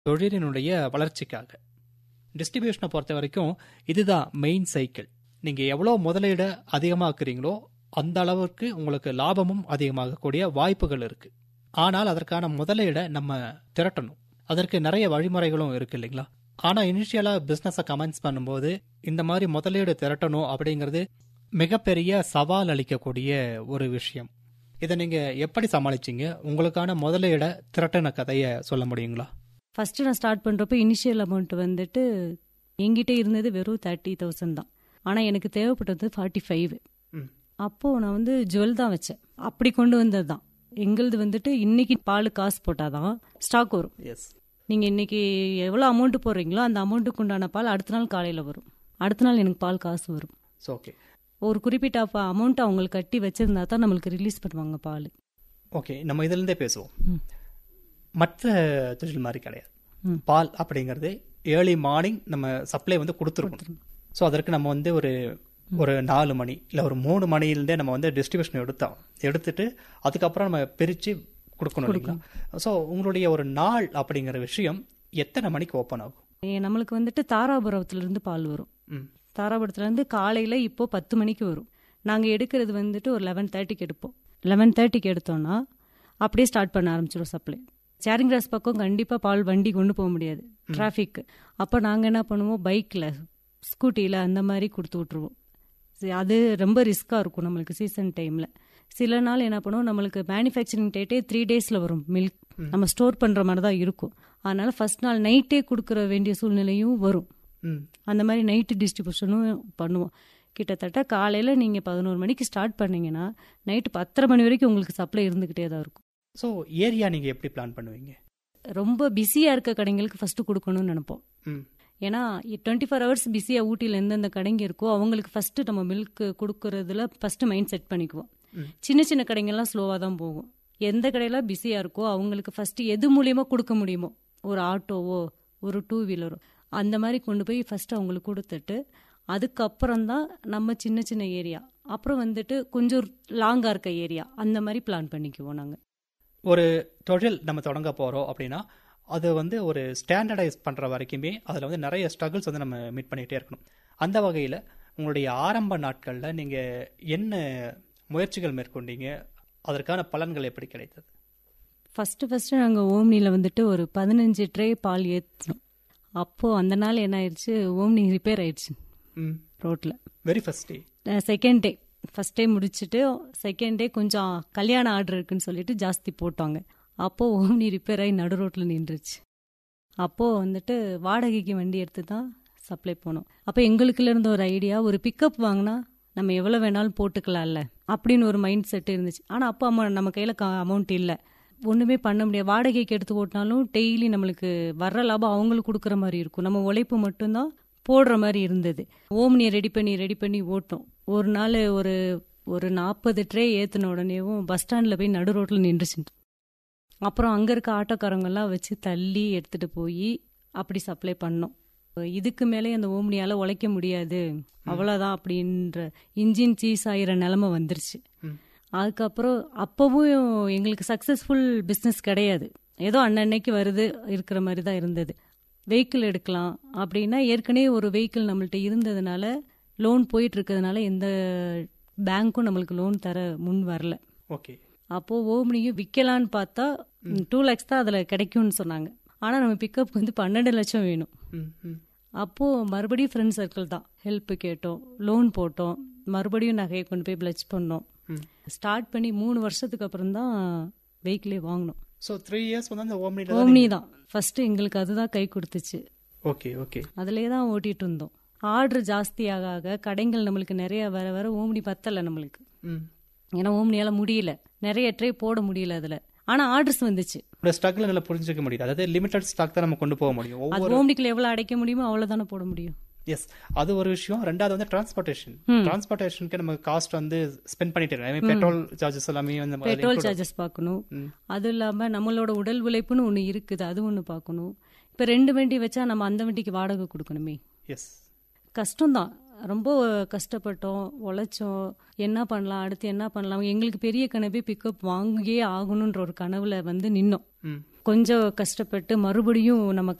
தொழிலினுடைய வளர்ச்சிக்காக டிஸ்ட்ரிபியூஷனை பொறுத்த வரைக்கும் இதுதான் மெயின் சைக்கிள் நீங்கள் எவ்வளோ முதலீடு அதிகமாக்குறீங்களோ அந்த அளவுக்கு உங்களுக்கு லாபமும் அதிகமாகக்கூடிய வாய்ப்புகள் இருக்கு ஆனால் அதற்கான முதலீடை நம்ம திரட்டணும் அதற்கு நிறைய வழிமுறைகளும் இருக்கு இல்லைங்களா ஆனால் இனிஷியலாக பிஸ்னஸை கமெண்ட்ஸ் பண்ணும்போது இந்த மாதிரி முதலீடு திரட்டணும் அப்படிங்கிறது மிகப்பெரிய சவால் அளிக்கக்கூடிய ஒரு விஷயம் இதை நீங்கள் எப்படி சமாளிச்சீங்க உங்களுக்கான முதலீடை திரட்டின கதையை சொல்ல முடியுங்களா ஃபர்ஸ்ட் நான் ஸ்டார்ட் பண்றப்ப இனிஷியல் அமௌண்ட் வந்துட்டு என்கிட்ட இருந்தது வெறும் தேர்ட்டி தௌசண்ட் தான் ஆனா எனக்கு தேவைப்பட்டது ஃபார்ட்டி ஃபைவ் ம். அப்போ நான் வந்து ஜுவல் தான் வச்சேன் அப்படி கொண்டு வந்தது தான் எங்களுது வந்துட்டு இன்னைக்கு பால் காசு போட்டாதான் ஸ்டாக் வரும் எஸ் நீங்க இன்னைக்கு எவ்வளவு அமௌண்ட் போடுறீங்களோ அந்த அமௌண்ட்டுக்கு உண்டான பால் அடுத்த நாள் காலையில வரும் அடுத்த நாள் எனக்கு பால் காசு வரும் ஸோ ஓகே ஒரு குறிப்பிட்ட அமௌண்ட் அவங்களுக்கு கட்டி வச்சிருந்தா தான் நம்மளுக்கு ரிலீஸ் பண்ணுவாங்க பால் ஓகே நம்ம இதுலேருந்தே பேசுவோம் ம். மற்ற தொழில் மாதிரி கிடையாது ம். பால் அப்படிங்கிறது ஏர்லி மார்னிங் நம்ம சப்ளை வந்து கொடுத்துருக்கணும் ஸோ அதற்கு நம்ம வந்து ஒரு ஒரு நாலு மணி இல்லை ஒரு மூணு மணிலேருந்தே நம்ம வந்து டிஸ்ட்ரிபியூஷன் எடுத்தோம் எடுத்துட்டு அதுக்கப்புறம் நம்ம பிரித்து கொடுக்கணும் இல்லைங்களா ஸோ உங்களுடைய ஒரு நாள் அப்படிங்கிற விஷயம் எத்தனை மணிக்கு ஓப்பன் ஆகும் ஏ, நம்மளுக்கு வந்துட்டு தாராபுரத்துல இருந்து பால் வரும் ம் தாராபுரத்துல இருந்து காலையில இப்போ பத்து மணிக்கு வரும் நாங்க எடுக்கிறது வந்துட்டு ஒரு லெவன் தேர்ட்டிக்கு எடுப்போம் லெவன் தேர்ட்டிக்கு எடுத்தோம்னா அப்படியே ஸ்டார்ட் பண்ண ஆரம்பிச்சிடும் சப்ளை சேரிங் கிராஸ் பக்கம் கண்டிப்பா பால் வண்டி கொண்டு போக முடியாது டிராஃபிக் அப்ப நாங்க என்ன பண்ணுவோம் பைக்ல ஸ்கூட்டில அந்த மாதிரி கொடுத்து விட்டுருவோம் சரி, அது ரொம்ப ரிஸ்கா இருக்கும் நம்மளுக்கு சீசன் டைம்ல சில நாள் என்ன பண்ணுவோம் நம்மளுக்கு மேனுஃபேக்சரிங் டேட்டே த்ரீ டேஸ்ல வரும் மில்க் நம்ம ஸ்டோர் பண்ற மாதிரி தான் இருக்கும் அதனால ஃபர்ஸ்ட் நாள் நைட்டே கொடுக்கற வேண்டிய சூழ்நிலையும் வரும் ம் அந்த மாதிரி நைட்டு டிஸ்ட்ரிபியூஷனும் பண்ணுவோம் கிட்டத்தட்ட காலையில் நீங்கள் பதினோரு மணிக்கு ஸ்டார்ட் பண்ணீங்கன்னா நைட்டு பத்தரை மணி வரைக்கும் உங்களுக்கு சப்ளை இருந்துக்கிட்டே தான் இருக்கும் ஸோ ஏரியா நீங்கள் எப்படி பிளான் பண்ணுவீங்க ரொம்ப பிஸியாக இருக்க கடைங்களுக்கு ஃபஸ்ட்டு கொடுக்கணும்னு நினைப்போம் ம் ஏன்னா டுவெண்ட்டி ஃபோர் ஹவர்ஸ் பிஸியாக ஊட்டியில் எந்தெந்த கடைங்க இருக்கோ அவங்களுக்கு ஃபஸ்ட்டு நம்ம மில்க் கொடுக்கறதுல ஃபஸ்ட்டு மைண்ட் செட் பண்ணிக்குவோம் ம். சின்ன சின்ன கடைங்கெல்லாம் ஸ்லோவாக தான் போகும் எந்த கடையெல்லாம் பிஸியாக இருக்கோ அவங்களுக்கு ஃபஸ்ட்டு எது மூலியமாக கொடுக்க முடியுமோ ஒரு ஆட்டோவோ ஒரு டூ வீலரோ அந்த மாதிரி கொண்டு போய் ஃபஸ்ட்டு அவங்களுக்கு கொடுத்துட்டு அதுக்கப்புறம் தான் நம்ம சின்ன சின்ன ஏரியா அப்புறம் வந்துட்டு கொஞ்சம் லாங்காக இருக்க ஏரியா அந்த மாதிரி பிளான் பண்ணிக்குவோம் நாங்கள் ஒரு தொழில் நம்ம தொடங்க போகிறோம் அப்படின்னா அது வந்து ஒரு ஸ்டாண்டர்டைஸ் பண்ணுற வரைக்குமே அதில் வந்து நிறைய ஸ்ட்ரகிள்ஸ் வந்து நம்ம மீட் பண்ணிகிட்டே இருக்கணும் அந்த வகையில் உங்களுடைய ஆரம்ப நாட்களில் நீங்கள் என்ன முயற்சிகள் மேற்கொண்டீங்க அதற்கான பலன்கள் எப்படி கிடைத்தது ஃபஸ்ட்டு ஃபஸ்ட்டு நாங்கள் ஓம்னியில் வந்துட்டு ஒரு பதினஞ்சு ட்ரே பால் ஏற்றினோம் அப்போது அந்த நாள் என்ன ஆயிடுச்சு ஓம்னி ரிப்பேர் ஆயிடுச்சு ம் ரோட்டில் very first day second day first day முடிச்சுட்டு செகண்ட் டே கொஞ்சம் கல்யாண ஆர்டர் இருக்குன்னு சொல்லிட்டு ஜாஸ்தி போட்டாங்க அப்போது ஓம்னி ரிப்பேர் ஆகி நடு ரோட்டில் நின்றுச்சு அப்போது வந்துட்டு வாடகைக்கு வண்டி எடுத்து தான் சப்ளை போனோம் அப்போ எங்களுக்குள்ள இருந்த ஒரு ஐடியா ஒரு பிக்கப் வாங்கினா நம்ம எவ்வளோ வேணாலும் போட்டுக்கலாம்ல அப்படின்னு ஒரு மைண்ட் செட் இருந்துச்சு ஆனால் அப்போ அம்மா நம்ம கையில் அமௌண்ட் இல்லை ஒன்றுமே பண்ண முடியாது வாடகைக்கு எடுத்து ஓட்டினாலும் டெய்லி நம்மளுக்கு வர்ற லாபம் அவங்களுக்கு கொடுக்குற மாதிரி இருக்கும் நம்ம உழைப்பு மட்டும்தான் போடுற மாதிரி இருந்தது ஓம்னியை ரெடி பண்ணி ரெடி பண்ணி ஓட்டோம் ஒரு நாள் ஒரு ஒரு நாற்பது ட்ரே ஏற்றின உடனேவும் பஸ் ஸ்டாண்டில் போய் நடு ரோட்டில் நின்றுச்சு அப்புறம் அங்கே இருக்க ஆட்டோக்காரங்கெல்லாம் வச்சு தள்ளி எடுத்துட்டு போய் அப்படி சப்ளை பண்ணோம் இதுக்கு மேலே அந்த ஓம்னியால உழைக்க முடியாது அவ்வளோதான் அப்படின்ற இன்ஜின் சீஸ் ஆகிற நிலமை வந்துருச்சு ம். அதுக்கப்புறம் அப்பவும் எங்களுக்கு சக்ஸஸ்ஃபுல் பிஸ்னஸ் கிடையாது ஏதோ அன்னன்னைக்கு வருது இருக்கிற மாதிரி தான் இருந்தது வெஹிக்கிள் எடுக்கலாம் அப்படின்னா ஏற்கனவே ஒரு வெஹிக்கிள் நம்மள்ட்ட இருந்ததுனால லோன் போயிட்டு இருக்கிறதுனால எந்த பேங்க்கும் நம்மளுக்கு லோன் தர முன் வரல ஓகே அப்போ ஓம்னியும் விற்கலான்னு பார்த்தா டூ லேக்ஸ் தான் அதில் கிடைக்கும்னு சொன்னாங்க ஆனால் நம்ம பிக்கப் வந்து பன்னெண்டு லட்சம் வேணும் ம் ம் அப்போ மறுபடியும் ஃப்ரெண்ட் சர்க்கிள் தான் ஹெல்ப் கேட்டோம் லோன் போட்டோம் மறுபடியும் நகையை கொண்டு போய் பிளச் பண்ணோம் ம். ஸ்டார்ட் பண்ணி மூணு வருஷத்துக்கு அப்புறம் தான் வெஹிக்கிளே வாங்கினோம் ஸோ த்ரீ இயர்ஸ் வந்து அந்த ஓம்னியில் ஓம்னி தான் ஃபர்ஸ்ட் எங்களுக்கு அதுதான் கை கொடுத்துச்சு ஓகே ஓகே அதிலே தான் ஓட்டிட்டு இருந்தோம் ஆர்டர் ஜாஸ்தி ஆக ஆக கடைகள் நம்மளுக்கு நிறைய வர வர ஓம்னி பத்தல நம்மளுக்கு ம் ஏன்னா ஓம்னியால முடியல நிறைய ட்ரே போட முடியல அதுல ஆனா ஆர்டர்ஸ் வந்துச்சு உங்களோட ஸ்ட்ரகிள் நல்லா புரிஞ்சுக்க முடியுது அதாவது லிமிடெட் ஸ்டாக் தான் நம்ம கொண்டு போக முடியும் அது ஒவ்வொரு ஓம்னிக்குள்ள எவ்வளவு அடைக்க முடியுமோ அவ்வளவுதானே போட முடியும் எஸ் அது ஒரு விஷயம் ரெண்டாவது வந்து டிரான்ஸ்போர்ட்டேஷன் டிரான்ஸ்போர்ட்டேஷனுக்கு நம்ம காஸ்ட் வந்து ஸ்பெண்ட் பண்ணிட்டு இருக்கோம் பெட்ரோல் சார்ஜஸ் எல்லாமே வந்து நம்ம பெட்ரோல் include- சார்ஜஸ் பார்க்கணும் ம். அது இல்லாம நம்மளோட உடல் உழைப்புன்னு ஒண்ணு இருக்குது அது ஒண்ணு பார்க்கணும் இப்ப ரெண்டு வண்டி வச்சா நம்ம அந்த வண்டிக்கு வாடகை கொடுக்கணுமே எஸ் கஷ்டம்தான் ரொம்ப கஷ்டப்பட்டோம் உழைச்சோம் என்ன பண்ணலாம் அடுத்து என்ன பண்ணலாம் எங்களுக்கு பெரிய கனவே பிக்கப் வாங்கியே ஆகணுன்ற ஒரு கனவுல வந்து நின்னோம் ம் கொஞ்சம் கஷ்டப்பட்டு மறுபடியும் நம்ம